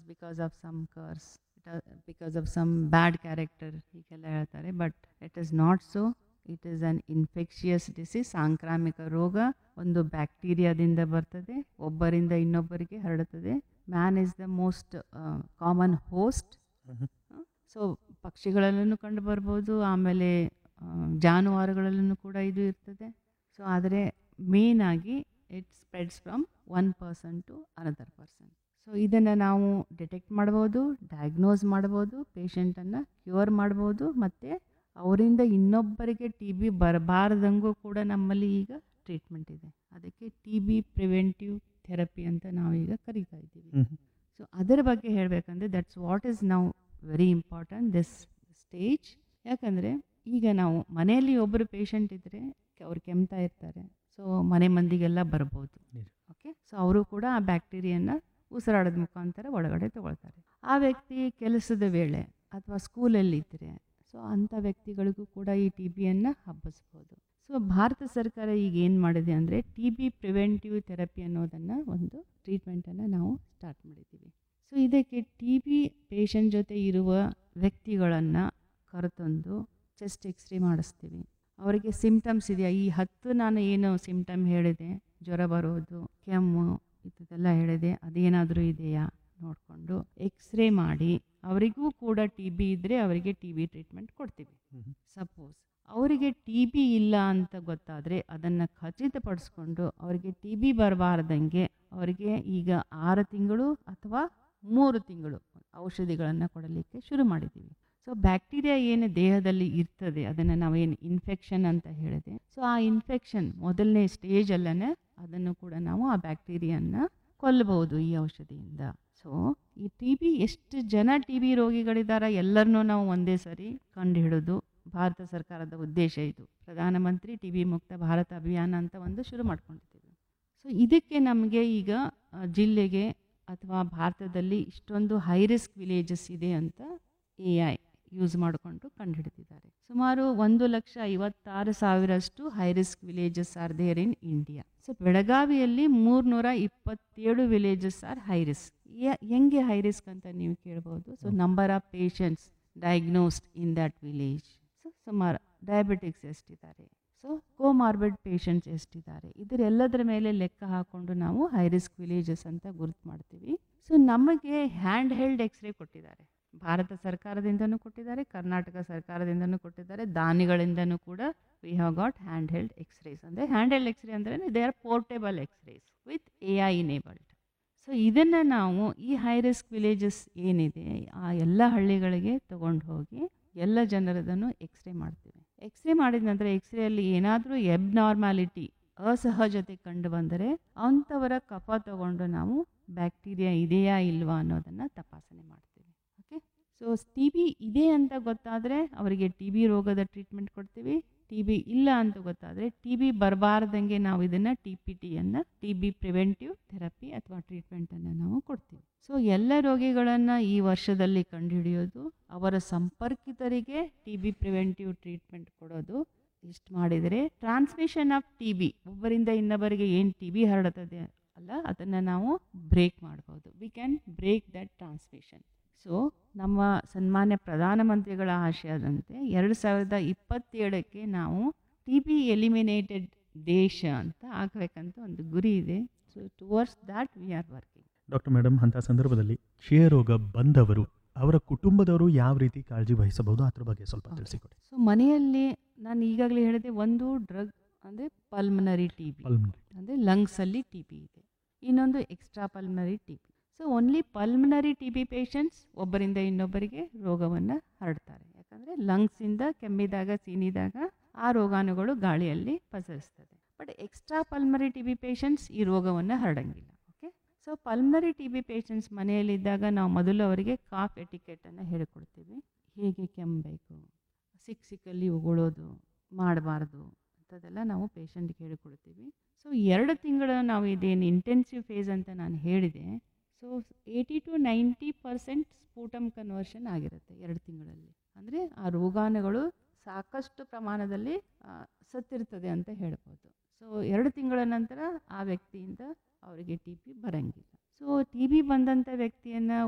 Because of some curse because of some bad character ಹೀಗೆಲ್ಲ ಹೇಳ್ತಾರೆ but it is not so it is an infectious disease ಸಾಂಕ್ರಾಮಿಕ ರೋಗ ಒಂದು ಬ್ಯಾಕ್ಟೀರಿಯಾದಿಂದ ಬರ್ತದೆ ಒಬ್ಬರಿಂದ ಇನ್ನೊಬ್ಬರಿಗೆ ಹರಡುತ್ತದೆ man is the most common host so ಪಕ್ಷಿಗಳಲ್ಲೂ ಕಂಡು ಬರ್ಬೋದು ಆಮೇಲೆ ಆ, ಜಾನುವಾರುಗಳಲ್ಲೂ ಕೂಡ ಇದು ಇರ್ತದೆ ಸೊ ಆದರೆ ಮೇನ್ ಆಗಿ it spreads from one person to another person so ಇದನ್ನು ನಾವು ಡಿಟೆಕ್ಟ್ ಮಾಡ್ಬೋದು ಡಯಾಗ್ನೋಸ್ ಮಾಡ್ಬೋದು ಪೇಷಂಟನ್ನು ಕ್ಯೂರ್ ಮಾಡ್ಬೋದು ಮತ್ತು ಅವರಿಂದ ಇನ್ನೊಬ್ಬರಿಗೆ ಟಿ ಬಿ ಬರಬಾರ್ದಂಗೂ ಕೂಡ ನಮ್ಮಲ್ಲಿ ಈಗ ಟ್ರೀಟ್ಮೆಂಟ್ ಇದೆ ಅದಕ್ಕೆ ಟಿ ಬಿ ಪ್ರಿವೆಂಟಿವ್ ಥೆರಪಿ ಅಂತ ನಾವೀಗ ಕರಿತಾ ಇದ್ದೀವಿ ಸೊ ಅದರ ಬಗ್ಗೆ ಹೇಳಬೇಕಂದ್ರೆ ದಟ್ಸ್ ವಾಟ್ ಈಸ್ ನಾವು ವೆರಿ ಇಂಪಾರ್ಟೆಂಟ್ ದಿಸ್ ಸ್ಟೇಜ್ ಯಾಕಂದರೆ ಈಗ ನಾವು ಮನೆಯಲ್ಲಿ ಒಬ್ಬರು ಪೇಷಂಟ್ ಇದ್ದರೆ ಅವ್ರು ಕೆಮ್ತಾ ಇರ್ತಾರೆ ಸೊ ಮನೆ ಮಂದಿಗೆಲ್ಲ ಬರ್ಬೋದು ನಿಜ. ಓಕೆ ಸೊ ಅವರು ಕೂಡ ಆ ಬ್ಯಾಕ್ಟೀರಿಯನ್ನ ಉಸಿರಾಡೋದ ಮುಖಾಂತರ ಒಳಗಡೆ ತಗೊಳ್ತಾರೆ ಆ ವ್ಯಕ್ತಿ ಕೆಲಸದ ವೇಳೆ ಅಥವಾ ಸ್ಕೂಲಲ್ಲಿ ಇದ್ದರೆ ಸೊ ಅಂಥ ವ್ಯಕ್ತಿಗಳಿಗೂ ಕೂಡ ಈ ಟಿ ಬಿಯನ್ನು ಹಬ್ಬಿಸ್ಬೋದು ಸೊ ಭಾರತ ಸರ್ಕಾರ ಈಗ ಏನು ಮಾಡಿದೆ ಅಂದರೆ ಟಿ ಬಿ ಪ್ರಿವೆಂಟಿವ್ ಥೆರಪಿ ಅನ್ನೋದನ್ನು ಒಂದು ಟ್ರೀಟ್ಮೆಂಟನ್ನು ನಾವು ಸ್ಟಾರ್ಟ್ ಮಾಡಿದ್ದೀವಿ ಸೊ ಇದಕ್ಕೆ ಟಿ ಬಿ ಪೇಷಂಟ್ ಜೊತೆ ಇರುವ ವ್ಯಕ್ತಿಗಳನ್ನು ಕರೆತಂದು ಚೆಸ್ಟ್ ಎಕ್ಸ್ರೇ ಮಾಡಿಸ್ತೀವಿ ಅವರಿಗೆ ಸಿಮ್ಟಮ್ಸ್ ಇದೆಯಾ ಈ ಹತ್ತು ನಾನು ಏನು ಸಿಮ್ಟಮ್ ಹೇಳಿದೆ ಜ್ವರ ಬರೋದು ಕೆಮ್ಮು ಇಂಥದ್ದೆಲ್ಲ ಹೇಳಿದೆ ಅದೇನಾದರೂ ಇದೆಯಾ ನೋಡಿಕೊಂಡು ಎಕ್ಸ್ರೇ ಮಾಡಿ ಅವರಿಗೂ ಕೂಡ ಟಿ ಬಿ ಇದ್ದರೆ ಅವರಿಗೆ ಟಿ ಬಿ ಟ್ರೀಟ್ಮೆಂಟ್ ಕೊಡ್ತೀವಿ ಹ್ಮ್. ಸಪೋಸ್ ಅವರಿಗೆ ಟಿ ಬಿ ಇಲ್ಲ ಅಂತ ಗೊತ್ತಾದರೆ ಅದನ್ನು ಖಚಿತಪಡಿಸ್ಕೊಂಡು ಅವರಿಗೆ ಟಿ ಬಿ ಬರಬಾರ್ದಂಗೆ ಅವರಿಗೆ ಈಗ ಆರು ತಿಂಗಳು ಅಥವಾ ಮೂರು ತಿಂಗಳು ಔಷಧಿಗಳನ್ನು ಕೊಡಲಿಕ್ಕೆ ಶುರು ಮಾಡಿದ್ದೀವಿ ಸೊ ಬ್ಯಾಕ್ಟೀರಿಯಾ ಏನು ದೇಹದಲ್ಲಿ ಇರ್ತದೆ ಅದನ್ನು ನಾವೇನು ಇನ್ಫೆಕ್ಷನ್ ಅಂತ ಹೇಳಿದೆ ಸೊ ಆ ಇನ್ಫೆಕ್ಷನ್ ಮೊದಲನೇ ಸ್ಟೇಜಲ್ಲೇ ಅದನ್ನು ಕೂಡ ನಾವು ಆ ಬ್ಯಾಕ್ಟೀರಿಯನ್ನ ಕೊಲ್ಲಬಹುದು ಈ ಔಷಧಿಯಿಂದ ಸೊ ಈ ಟಿ ಬಿ ಎಷ್ಟು ಜನ ಟಿ ಬಿ ರೋಗಿಗಳಿದ್ದಾರೆ ಎಲ್ಲರನ್ನೂ ನಾವು ಒಂದೇ ಸರಿ ಕಂಡು ಹಿಡಿದು ಭಾರತ ಸರ್ಕಾರದ ಉದ್ದೇಶ ಇದು ಪ್ರಧಾನಮಂತ್ರಿ ಟಿ ಬಿ ಮುಕ್ತ ಭಾರತ ಅಭಿಯಾನ ಅಂತ ಒಂದು ಶುರು ಮಾಡ್ಕೊಂಡಿದ್ದೀವಿ ಸೊ ಇದಕ್ಕೆ ನಮಗೆ ಈಗ ಆ, ಜಿಲ್ಲೆಗೆ ಅಥವಾ ಭಾರತದಲ್ಲಿ ಇಷ್ಟೊಂದು ಹೈ ರಿಸ್ಕ್ ವಿಲೇಜಸ್ ಇದೆ ಅಂತ ಎ ಐ ಯೂಸ್ ಮಾಡಿಕೊಂಡು ಕಂಡುಹಿಡಿದಿದ್ದಾರೆ ಸುಮಾರು ಒಂದು ಲಕ್ಷ ಐವತ್ತಾರು ಸಾವಿರಷ್ಟು high risk villages are there in India so ಬೆಳಗಾವಿಯಲ್ಲಿ ಮೂರ್ನೂರ ಇಪ್ಪತ್ತೇಳು ವಿಲೇಜಸ್ ಆರ್ ಹೈ ರಿಸ್ಕ್ ಹೆಂಗೆ ಹೈ ರಿಸ್ಕ್ ಅಂತ ನೀವು ಕೇಳ್ಬೋದು so number of patients diagnosed in that village so ಸುಮಾರು ಡಯಾಬಿಟಿಕ್ಸ್ ಎಷ್ಟಿದ್ದಾರೆ ಸೊ ಕೋಮಾರ್ಬಿಡ್ ಪೇಷಂಟ್ಸ್ ಎಷ್ಟಿದ್ದಾರೆ ಇದರೆಲ್ಲದರ ಮೇಲೆ ಲೆಕ್ಕ ಹಾಕ್ಕೊಂಡು ನಾವು ಹೈ ರಿಸ್ಕ್ ವಿಲೇಜಸ್ ಅಂತ ಗುರುತು ಮಾಡ್ತೀವಿ ಸೊ ನಮಗೆ ಹ್ಯಾಂಡ್ ಹೆಲ್ಡ್ ಎಕ್ಸ್ರೇ ಕೊಟ್ಟಿದ್ದಾರೆ ಭಾರತ ಸರ್ಕಾರದಿಂದನೂ ಕೊಟ್ಟಿದ್ದಾರೆ ಕರ್ನಾಟಕ ಸರ್ಕಾರದಿಂದನೂ ಕೊಟ್ಟಿದ್ದಾರೆ ದಾನಿಗಳಿಂದನೂ ಕೂಡ we have got hand held x-rays ಅಂದರೆ ಹ್ಯಾಂಡ್ ಹೆಲ್ಡ್ ಎಕ್ಸ್ರೇ ಅಂದರೆ they are portable x-rays with A I enabled so ಇದನ್ನು ನಾವು ಈ ಹೈ ರಿಸ್ಕ್ ವಿಲೇಜಸ್ ಏನಿದೆ ಆ ಎಲ್ಲ ಹಳ್ಳಿಗಳಿಗೆ ತಗೊಂಡು ಹೋಗಿ ಎಲ್ಲ ಜನರದನ್ನು ಎಕ್ಸ್ರೇ ಮಾಡ್ತೀವಿ ಎಕ್ಸ್ರೇ ಮಾಡಿದ ನಂತರ ಎಕ್ಸ್ರೇಯಲ್ಲಿ ಏನಾದರೂ ಎಬ್ ನಾರ್ಮಾಲಿಟಿ ಅಸಹಜತೆ ಕಂಡು ಬಂದರೆ ಅಂಥವರ ಕಫ ತಗೊಂಡು ನಾವು ಬ್ಯಾಕ್ಟೀರಿಯಾ ಇದೆಯಾ ಇಲ್ವಾ ಅನ್ನೋದನ್ನು ತಪಾಸಣೆ ಮಾಡ್ತೀವಿ ಓಕೆ ಸೊ ಟಿ ಬಿ ಇದೆ ಅಂತ ಗೊತ್ತಾದರೆ ಅವರಿಗೆ ಟಿ ಬಿ ರೋಗದ ಟ್ರೀಟ್ಮೆಂಟ್ ಕೊಡ್ತೀವಿ ಟಿ ಬಿ ಇಲ್ಲ ಅಂತ ಗೊತ್ತಾದರೆ ಟಿ ಬಿ ಬರಬಾರ್ದಂಗೆ ನಾವು ಇದನ್ನು ಟಿ ಪಿ ಟಿಯನ್ನು ಟಿ ಬಿ ಪ್ರಿವೆಂಟಿವ್ ಥೆರಪಿ ಅಥವಾ ಟ್ರೀಟ್ಮೆಂಟನ್ನು ನಾವು ಕೊಡ್ತೀವಿ ಸೊ ಎಲ್ಲ ರೋಗಿಗಳನ್ನು ಈ ವರ್ಷದಲ್ಲಿ ಕಂಡುಹಿಡಿಯೋದು ಅವರ ಸಂಪರ್ಕಿತರಿಗೆ ಟಿ ಬಿ ಪ್ರಿವೆಂಟಿವ್ ಟ್ರೀಟ್ಮೆಂಟ್ ಕೊಡೋದು ಇಷ್ಟು ಮಾಡಿದರೆ ಟ್ರಾನ್ಸ್ಮಿಷನ್ ಆಫ್ ಟಿ ಬಿ ಒಬ್ಬರಿಂದ ಇನ್ನೊಬ್ಬರಿಗೆ ಏನು ಟಿ ಬಿ ಹರಡುತ್ತದೆ ಅಲ್ಲ ಅದನ್ನು ನಾವು ಬ್ರೇಕ್ ಮಾಡ್ಬೋದು we can break that transmission so ನಮ್ಮ ಸನ್ಮಾನ್ಯ ಪ್ರಧಾನಮಂತ್ರಿಗಳ ಆಶಯದಂತೆ ಎರಡು ಸಾವಿರದ ಇಪ್ಪತ್ತೇಳಕ್ಕೆ ನಾವು ಟಿ ಬಿ ಎಲಿಮಿನೇಟೆಡ್ ದೇಶ ಅಂತ ಆಗಬೇಕಂತ ಒಂದು ಗುರಿ ಇದೆ so towards that we are working doctor madam ಅಂಥ ಸಂದರ್ಭದಲ್ಲಿ ಕ್ಷಯರೋಗ ಬಂದವರು ಅವರ ಕುಟುಂಬದವರು ಯಾವ ರೀತಿ ಕಾಳಜಿ ವಹಿಸಬಹುದು ಅದ್ರ ಬಗ್ಗೆ ಸ್ವಲ್ಪ Okay. ತಿಳಿಸಿಕೊಡಿ ಸೊ ಮನೆಯಲ್ಲಿ ನಾನು ಈಗಾಗಲೇ ಹೇಳಿದೆ ಒಂದು ಡ್ರಗ್ ಅಂದರೆ ಪಲ್ಮನರಿ ಟಿ ಬಿ ಪಲ್ಮನರಿ ಅಂದರೆ ಲಂಗ್ಸಲ್ಲಿ ಟಿ ಬಿ ಇದೆ ಇನ್ನೊಂದು extra pulmonary T B so only pulmonary T B patients ಒಬ್ಬರಿಂದ ಇನ್ನೊಬ್ಬರಿಗೆ ರೋಗವನ್ನು ಹರಡ್ತಾರೆ ಯಾಕಂದರೆ ಲಂಗ್ಸಿಂದ ಕೆಮ್ಮಿದಾಗ ಸೀನಿದಾಗ ಆ ರೋಗಾಣುಗಳು ಗಾಳಿಯಲ್ಲಿ ಪಸರಿಸ್ತದೆ but extra pulmonary T B patients ಈ ರೋಗವನ್ನು ಹರಡಂಗಿಲ್ಲ okay so pulmonary T B patients ಮನೆಯಲ್ಲಿದ್ದಾಗ ನಾವು ಮೊದಲು ಅವರಿಗೆ ಕಾಫ್ ಎಟಿಕೆಟನ್ನು ಹೇಳಿಕೊಡ್ತೀವಿ ಹೇಗೆ ಕೆಮ್ಮಬೇಕು ಸಿಕ್ ಸಿಕ್ಕಲ್ಲಿ ಉಗುಳೋದು ಮಾಡಬಾರ್ದು ಅಂಥದ್ದೆಲ್ಲ ನಾವು ಪೇಷಂಟ್ಗೆ ಹೇಳಿಕೊಡ್ತೀವಿ ಸೊ ಎರಡು ತಿಂಗಳ ನಾವು ಇದೇನು ಇಂಟೆನ್ಸಿವ್ ಫೇಸ್ ಅಂತ ನಾನು ಹೇಳಿದೆ so eighty to ninety percent sputum conversion ಆಗಿರುತ್ತೆ ಎರಡು ತಿಂಗಳಲ್ಲಿ ಅಂದರೆ ಆ ರೋಗಾಣುಗಳು ಸಾಕಷ್ಟು ಪ್ರಮಾಣದಲ್ಲಿ ಆ, ಸತ್ತಿರ್ತದೆ ಅಂತ ಹೇಳ್ಬೋದು ಸೊ ಎರಡು ತಿಂಗಳ ನಂತರ ಆ ವ್ಯಕ್ತಿಯಿಂದ ಅವರಿಗೆ ಟಿ ಬಿ ಬರಂಗಿಲ್ಲ ಸೊ ಟಿ ಬಿ ಬಂದಂಥ ವ್ಯಕ್ತಿಯನ್ನು